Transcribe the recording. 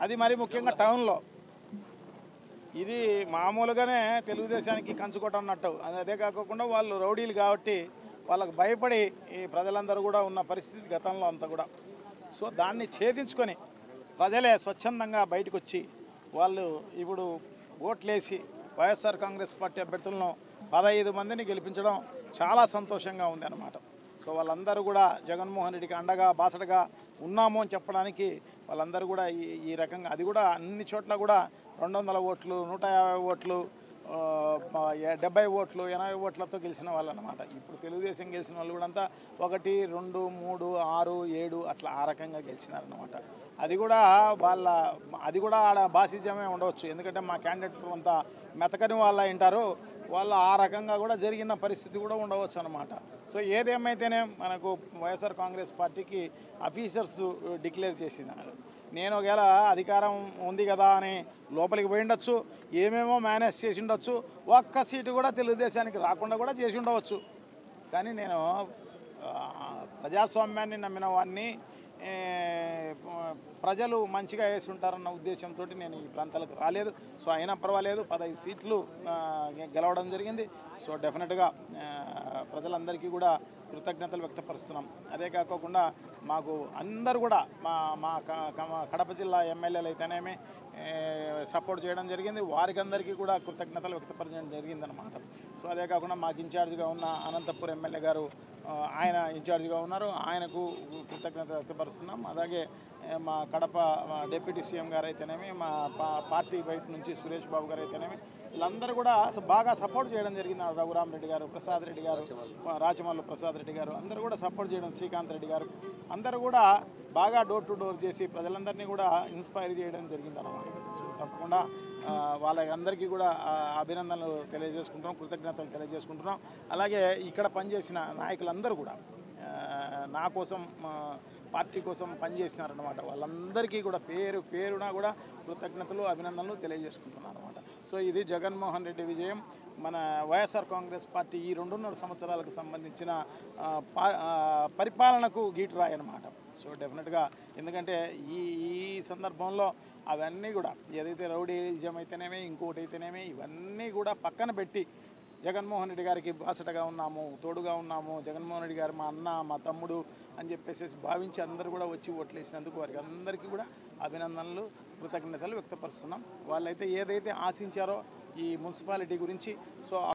అది మరి ముఖ్యంగా టౌన్లో ఇది మామూలుగానే తెలుగుదేశానికి కంచుకోట అన్నట్టు అది అదే కాకుండా వాళ్ళు రౌడీలు కాబట్టి వాళ్ళకు భయపడి ఈ ప్రజలందరూ కూడా ఉన్న పరిస్థితి గతంలో అంతా కూడా సో దాన్ని ఛేదించుకొని ప్రజలే స్వచ్ఛందంగా బయటకు వచ్చి వాళ్ళు ఇప్పుడు ఓట్లేసి వైఎస్ఆర్ కాంగ్రెస్ పార్టీ అభ్యర్థులను పదహైదు మందిని గెలిపించడం చాలా సంతోషంగా ఉంది అన్నమాట సో వాళ్ళందరూ కూడా జగన్మోహన్ రెడ్డికి అండగా బాసటగా ఉన్నాము అని చెప్పడానికి వాళ్ళందరూ కూడా ఈ ఈ రకంగా అది కూడా అన్ని చోట్ల కూడా రెండు వందల ఓట్లు నూట యాభై ఓట్లు ఆ, ఆ, డెబ్బై ఓట్లు ఎనభై ఓట్లతో గెలిచిన వాళ్ళు అనమాట ఇప్పుడు తెలుగుదేశం గెలిచిన వాళ్ళు కూడా అంతా ఒకటి రెండు మూడు ఆరు ఏడు అట్లా ఆ రకంగా గెలిచినారనమాట అది కూడా వాళ్ళ అది కూడా ఆడ బాసిజమే ఉండవచ్చు ఎందుకంటే మా క్యాండిడేట్లు అంతా మెతకని వాళ్ళ వింటారు వాళ్ళు ఆ రకంగా కూడా జరిగిన పరిస్థితి కూడా ఉండవచ్చు అనమాట సో ఏదేమైతేనే మనకు వైఎస్ఆర్ కాంగ్రెస్ పార్టీకి అఫీసర్స్ డిక్లేర్ చేసినారు నేను ఒకవేళ అధికారం ఉంది కదా అని లోపలికి పోయి ఉండొచ్చు ఏమేమో మేనేజ్ చేసి ఉండొచ్చు ఒక్క సీటు కూడా తెలుగుదేశానికి రాకుండా కూడా చేసి ఉండవచ్చు కానీ నేను ఆ, ప్రజాస్వామ్యాన్ని నమ్మిన వాడిని ఏ, ప్రజలు మంచిగా వేసి ఉంటారన్న ఉద్దేశంతో నేను ఈ ప్రాంతాలకు రాలేదు సో అయినా పర్వాలేదు పదహైదు సీట్లు ఆ, గెలవడం జరిగింది సో డెఫినెట్గా ఆ, ప్రజలందరికీ కూడా కృతజ్ఞతలు వ్యక్తపరుస్తున్నాం అదే కాకుండా మాకు అందరూ కూడా మా మా క- క- కడప జిల్లా ఎమ్మెల్యేలు అయితేనేమి ఏ, సపోర్ట్ చేయడం జరిగింది వారికి అందరికీ కూడా కృతజ్ఞతలు వ్యక్తపరచడం జరిగిందనమాట సో అదే కాకుండా మాకు ఇన్ఛార్జ్గా ఉన్న అనంతపూర్ ఎమ్మెల్యే గారు ఆ, ఆయన ఇన్ఛార్జ్గా ఉన్నారు ఆయనకు కృతజ్ఞతలు వ్యక్తపరుస్తున్నాం అలాగే ఏ, మా కడప మా డిప్యూటీ సీఎం గారు అయితేనేమి మా పా- పార్టీ బయట నుంచి సురేష్ బాబు గారు అయితేనేమి వీళ్ళందరూ కూడా అసలు బాగా సపోర్ట్ చేయడం జరిగింది రఘురామ్ రెడ్డి గారు ప్రసాద్ రెడ్డి గారు రాచమల్లు ప్రసాద్ రెడ్డి గారు అందరూ కూడా సపోర్ట్ చేయడం శ్రీకాంత్ రెడ్డి గారు అందరూ కూడా బాగా డోర్ టు డోర్ చేసి ప్రజలందరినీ కూడా ఇన్స్పైర్ చేయడం జరిగింది అన్నమాట సో తప్పకుండా ఆ, వాళ్ళందరికీ కూడా ఆ, అభినందనలు తెలియజేసుకుంటున్నాం కృతజ్ఞతలు తెలియజేసుకుంటున్నాం అలాగే ఇక్కడ పనిచేసిన నాయకులందరూ కూడా ఆ, నా కోసం ఆ, పార్టీ కోసం పనిచేసినారనమాట వాళ్ళందరికీ కూడా పేరు పేరున కూడా కృతజ్ఞతలు అభినందనలు తెలియజేసుకుంటున్నాను అనమాట సో ఇది జగన్మోహన్ రెడ్డి విజయం మన వైఎస్ఆర్ కాంగ్రెస్ పార్టీ ఈ రెండున్నర సంవత్సరాలకు సంబంధించిన ఆ, పా- ఆ, పరిపాలనకు గీటురాయి అనమాట సో డెఫినెట్గా ఎందుకంటే ఈ ఈ సందర్భంలో అవన్నీ కూడా ఏదైతే రౌడీజం అయితేనేమి ఇంకోటి అయితేనేమి ఇవన్నీ కూడా పక్కన పెట్టి జగన్మోహన్ రెడ్డి గారికి బాసటగా ఉన్నాము తోడుగా ఉన్నాము జగన్మోహన్ రెడ్డి గారు మా అన్న మా తమ్ముడు అని చెప్పేసి భావించి అందరూ కూడా వచ్చి ఓట్లేసినందుకు వారికి అందరికీ కూడా అభినందనలు కృతజ్ఞతలు వ్యక్తపరుస్తున్నాం వాళ్ళైతే ఏదైతే ఆశించారో ఈ మున్సిపాలిటీ గురించి సో